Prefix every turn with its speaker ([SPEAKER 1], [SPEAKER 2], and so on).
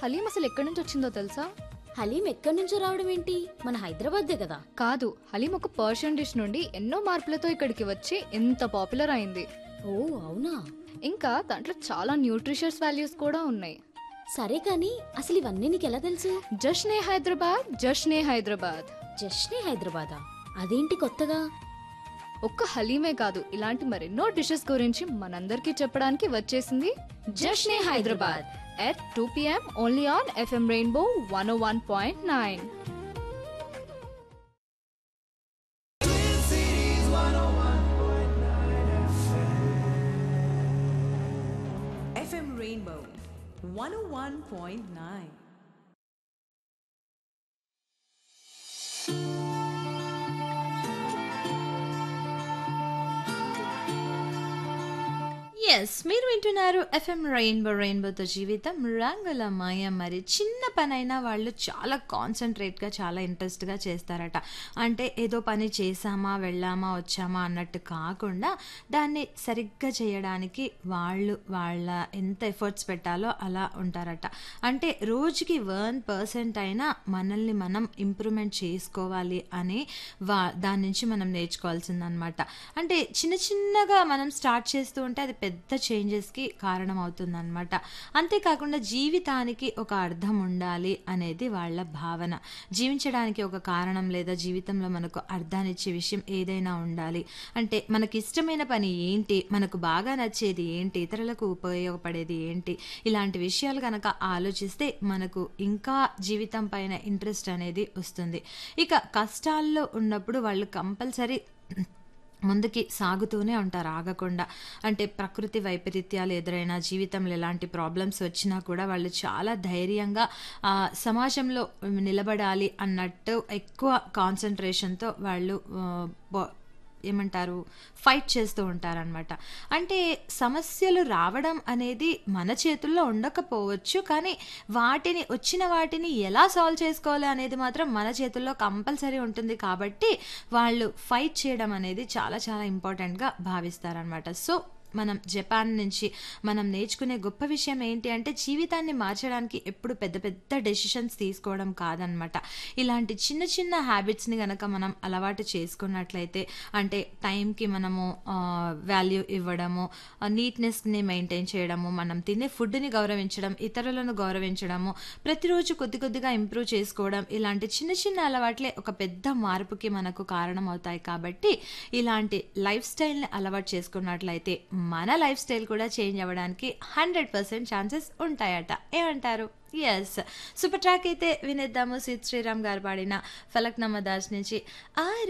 [SPEAKER 1] హలీం అసలు ఎక్కడి నుంచి వచ్చిందో తెలుసా
[SPEAKER 2] హలీం ఎక్కడి నుంచో రావడం ఏంటి మన హైదరాబాద్దే కదా
[SPEAKER 1] కాదు హలీం ఒక పర్షియన్ డిష్ నుండి ఎన్నో మార్పులతో ఇక్కడికి వచ్చి ఎంత పాపులర్ అయింది
[SPEAKER 2] ఓ అవునా
[SPEAKER 1] ఇంకా దాంట్లో చాలా న్యూట్రిషియస్ వాల్యూస్ కూడా ఉన్నాయి
[SPEAKER 2] సరే కానీ అసలు ఇవన్నీ నీకు ఎలా తెలుసు
[SPEAKER 1] జష్నే హైదరాబాద్ జష్నే హైదరాబాద్
[SPEAKER 2] జస్ట్నే హైదరాబాదా అదేంటి కొత్తగా
[SPEAKER 1] ఒక్క హలీమే కాదు ఇలాంటి మరెన్నో డిషెస్ గురించి మనందరికీ చెప్పడానికి వచ్చేసింది Jashne Hyderabad at two PM only on FM rainbow one one point nine
[SPEAKER 3] FM Rainbow 101.9.
[SPEAKER 4] Yes మీరు వింటున్నారు ఎఫ్ఎం రెయిన్బో రెయిన్బోతో జీవితం రంగుల మాయ మరి చిన్న పనైనా వాళ్ళు చాలా కాన్సన్ట్రేట్గా చాలా ఇంట్రెస్ట్గా చేస్తారట అంటే ఏదో పని చేసామా వెళ్ళామా వచ్చామా అన్నట్టు కాకుండా దాన్ని సరిగ్గా చేయడానికి వాళ్ళు వాళ్ళ ఎంత ఎఫర్ట్స్ పెట్టాలో అలా ఉంటారట అంటే రోజుకి వన్ పర్సెంట్ అయినా మనల్ని మనం ఇంప్రూవ్మెంట్ చేసుకోవాలి అని వా దాని నుంచి మనం నేర్చుకోవాల్సిందనమాట అంటే చిన్న చిన్నగా మనం స్టార్ట్ చేస్తూ ఉంటే అది పెద్ద చేంజెస్కి కారణం అవుతుందన్నమాట అంతేకాకుండా జీవితానికి ఒక అర్థం ఉండాలి అనేది వాళ్ళ భావన జీవించడానికి ఒక కారణం లేదా జీవితంలో మనకు అర్థాన్ని ఇచ్చే విషయం ఏదైనా ఉండాలి అంటే మనకి ఇష్టమైన పని ఏంటి మనకు బాగా నచ్చేది ఏంటి ఇతరులకు ఉపయోగపడేది ఏంటి ఇలాంటి విషయాలు కనుక ఆలోచిస్తే మనకు ఇంకా జీవితం పైన ఇంట్రెస్ట్ అనేది వస్తుంది ఇక కష్టాల్లో ఉన్నప్పుడు వాళ్ళు కంపల్సరీ ముందుకి సాగుతూనే ఉంటారు ఆగకుండా అంటే ప్రకృతి వైపరీత్యాలు ఎదురైనా జీవితంలో ఎలాంటి ప్రాబ్లమ్స్ వచ్చినా కూడా వాళ్ళు చాలా ధైర్యంగా ఆ, సమాజంలో నిలబడాలి అన్నట్టు ఎక్కువ కాన్సన్ట్రేషన్తో వాళ్ళు ఆ, బో- ఏమంటారు ఫైట్ చేస్తూ ఉంటారనమాట అంటే సమస్యలు రావడం అనేది మన చేతుల్లో ఉండకపోవచ్చు కానీ వాటిని వచ్చిన వాటిని ఎలా సాల్వ్ చేసుకోవాలి అనేది మాత్రం మన చేతుల్లో కంపల్సరీ ఉంటుంది కాబట్టి వాళ్ళు ఫైట్ చేయడం అనేది చాలా చాలా ఇంపార్టెంట్గా భావిస్తారనమాట సో మనం జపాన్ నుంచి మనం నేర్చుకునే గొప్ప విషయం ఏంటి అంటే జీవితాన్ని మార్చడానికి ఎప్పుడు పెద్ద పెద్ద డెసిషన్స్ తీసుకోవడం కాదనమాట ఇలాంటి చిన్న చిన్న హ్యాబిట్స్ని గనక మనం అలవాటు చేసుకున్నట్లయితే అంటే టైంకి మనము వాల్యూ ఇవ్వడము నీట్నెస్ని మెయింటైన్ చేయడము మనం తినే ఫుడ్ని గౌరవించడం ఇతరులను గౌరవించడము ప్రతిరోజు కొద్ది కొద్దిగా ఇంప్రూవ్ చేసుకోవడం ఇలాంటి చిన్న చిన్న అలవాట్లే ఒక పెద్ద మార్పుకి మనకు కారణం అవుతాయి కాబట్టి ఇలాంటి లైఫ్ స్టైల్ని అలవాటు చేసుకున్నట్లయితే మన లైఫ్ స్టైల్ కూడా చేంజ్ అవ్వడానికి హండ్రెడ్ పర్సెంట్ ఛాన్సెస్ ఉంటాయట ఏమంటారు ఎస్ సూపర్ ట్రాక్ అయితే వినేద్దాము సిద్ శ్రీరామ్ గారు పాడిన ఫలక్నమ్మ దాస్ నుంచి ఆ